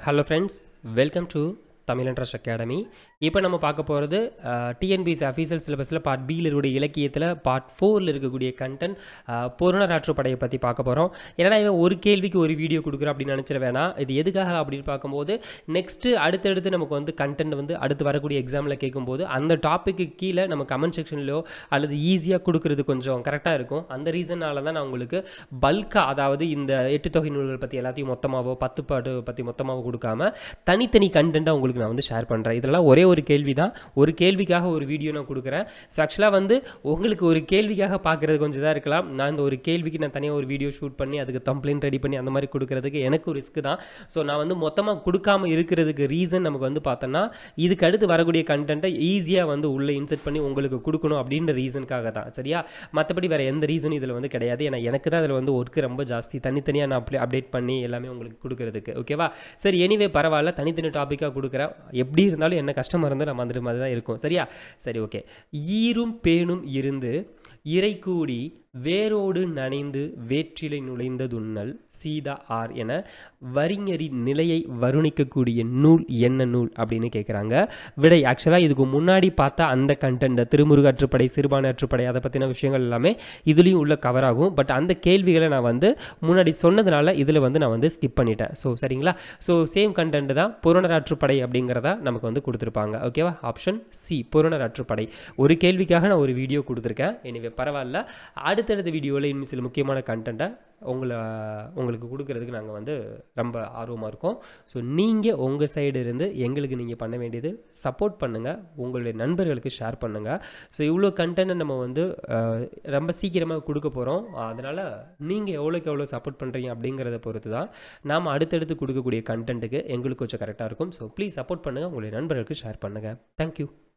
hello friends welcome to Tamil interest academy இப்போ நம்ம பார்க்க போகிறது டிஎன்பிசி அஃபீஷியல் சிலபஸில் பார்ட் பியில் இருக்கக்கூடிய இலக்கியத்தில் பார்ட் ஃபோரில் இருக்கக்கூடிய கண்டென்ட் பொருணராற்று படையை பற்றி பார்க்க போகிறோம் ஏன்னா இவன் ஒரு கேள்விக்கு ஒரு வீடியோ கொடுக்குறோம் அப்படின்னு நினச்சிட வேணாம் இது எதுக்காக அப்படின்னு பார்க்கும்போது நெக்ஸ்ட்டு அடுத்தடுத்து நமக்கு வந்து கண்டென்ட் வந்து அடுத்து வரக்கூடிய எக்ஸாமில் கேட்கும்போது அந்த டாப்பிக்கு கீழே நம்ம கமெண்ட் செக்ஷன்லையோ அல்லது ஈஸியாக கொடுக்குறது கொஞ்சம் கரெக்டாக இருக்கும் அந்த ரீசனால தான் நான் உங்களுக்கு பல்காக அதாவது இந்த எட்டு தொகை நூல்கள் பற்றி எல்லாத்தையும் மொத்தமாகவோ பத்து பாட்டு பற்றி மொத்தமாகவோ கொடுக்காம தனித்தனி கண்டென்ட்டாக உங்களுக்கு நான் வந்து ஷேர் பண்ணுறேன் இதெல்லாம் ஒரே ஒரு கேள்வி தான் ஒரு கேள்விக்காக ஒரு வீடியோ நான் கொடுக்குறேன் ஸோ ஆக்சுவலாக வந்து உங்களுக்கு ஒரு கேள்விக்காக பார்க்குறது கொஞ்சம் இதாக இருக்கலாம் நான் இந்த ஒரு கேள்விக்கு நான் தனியாக ஒரு வீடியோ ஷூட் பண்ணி அதுக்கு கம்ப்ளைண்ட் ரெடி பண்ணி அந்த மாதிரி கொடுக்குறதுக்கு எனக்கு ஒரு ரிஸ்க் தான் ஸோ நான் வந்து மொத்தமாக கொடுக்காம இருக்கிறதுக்கு ரீசன் நமக்கு வந்து பார்த்தோன்னா இதுக்கு அடுத்து வரக்கூடிய கண்டென்ட்டை ஈஸியாக வந்து உள்ளே இன்செர்ட் பண்ணி உங்களுக்கு கொடுக்கணும் அப்படின்ற ரீசனுக்காக தான் சரியா மற்றபடி வேறு எந்த ரீசனும் இதில் வந்து கிடையாது ஏன்னா எனக்கு தான் இதில் வந்து ஒர்க்கு ரொம்ப ஜாஸ்தி தனித்தனியாக நான் அப்ளே அப்டேட் பண்ணி எல்லாமே உங்களுக்கு கொடுக்குறதுக்கு ஓகேவா சரி எனிவே பரவாயில்ல தனித்தனி டாப்பிக்காக கொடுக்குறேன் எப்படி இருந்தாலும் என்ன கஷ்டமாக இருந்தால் நம்ம அந்த மாதிரி தான் இருக்கும் சரியா சரி ஓகே ஈரும் பேணும் இருந்து இறை கூடி வேரோடு நனைந்து வேற்றிலை நுழைந்ததுண்ணல் சீதா ஆர் என வரிஞரின் நிலையை வருணிக்கக்கூடிய நூல் என்ன நூல் அப்படின்னு கேட்குறாங்க விடை ஆக்சுவலாக இதுக்கு முன்னாடி பார்த்தா அந்த கண்டென்ட் திருமுருகாற்றுப்படை சிறுபான ஆற்றுப்படை அதை பற்றின விஷயங்கள் எல்லாமே இதுலேயும் உள்ள கவர் ஆகும் பட் அந்த கேள்விகளை நான் வந்து முன்னாடி சொன்னதுனால இதில் வந்து நான் வந்து ஸ்கிப் பண்ணிட்டேன் ஸோ சரிங்களா ஸோ சேம் கண்டென்ட் தான் புறநராற்றுப்படை அப்படிங்கிறதா நமக்கு வந்து கொடுத்துருப்பாங்க ஓகேவா ஆப்ஷன் சி புறநராற்றுப்படை ஒரு கேள்விக்காக நான் ஒரு வீடியோ கொடுத்துருக்கேன் எனவே பரவாயில்ல அடுத்தடுத்த வீடியோவில் இன்னும் சில முக்கியமான கண்டென்ட்டை உங்களை உங்களுக்கு கொடுக்கறதுக்கு நாங்கள் வந்து ரொம்ப ஆர்வமாக இருக்கோம் ஸோ நீங்கள் உங்கள் சைடு இருந்து எங்களுக்கு நீங்கள் பண்ண வேண்டியது சப்போர்ட் பண்ணுங்கள் உங்களுடைய நண்பர்களுக்கு ஷேர் பண்ணுங்கள் ஸோ இவ்வளோ கண்டென்ட்டை நம்ம வந்து அஹ், ரொம்ப சீக்கிரமாக கொடுக்க போகிறோம் அதனால் நீங்கள் எவ்வளோக்கு எவ்வளோ சப்போர்ட் பண்ணுறீங்க அப்படிங்கிறத பொறுத்து தான் நாம் அடுத்தடுத்து கொடுக்கக்கூடிய கண்டென்ட்டுக்கு எங்களுக்கு கொஞ்சம் கரெக்டாக இருக்கும் ஸோ ப்ளீஸ் சப்போர்ட் பண்ணுங்கள் உங்களுடைய நண்பர்களுக்கு ஷேர் பண்ணுங்கள் தேங்க்யூ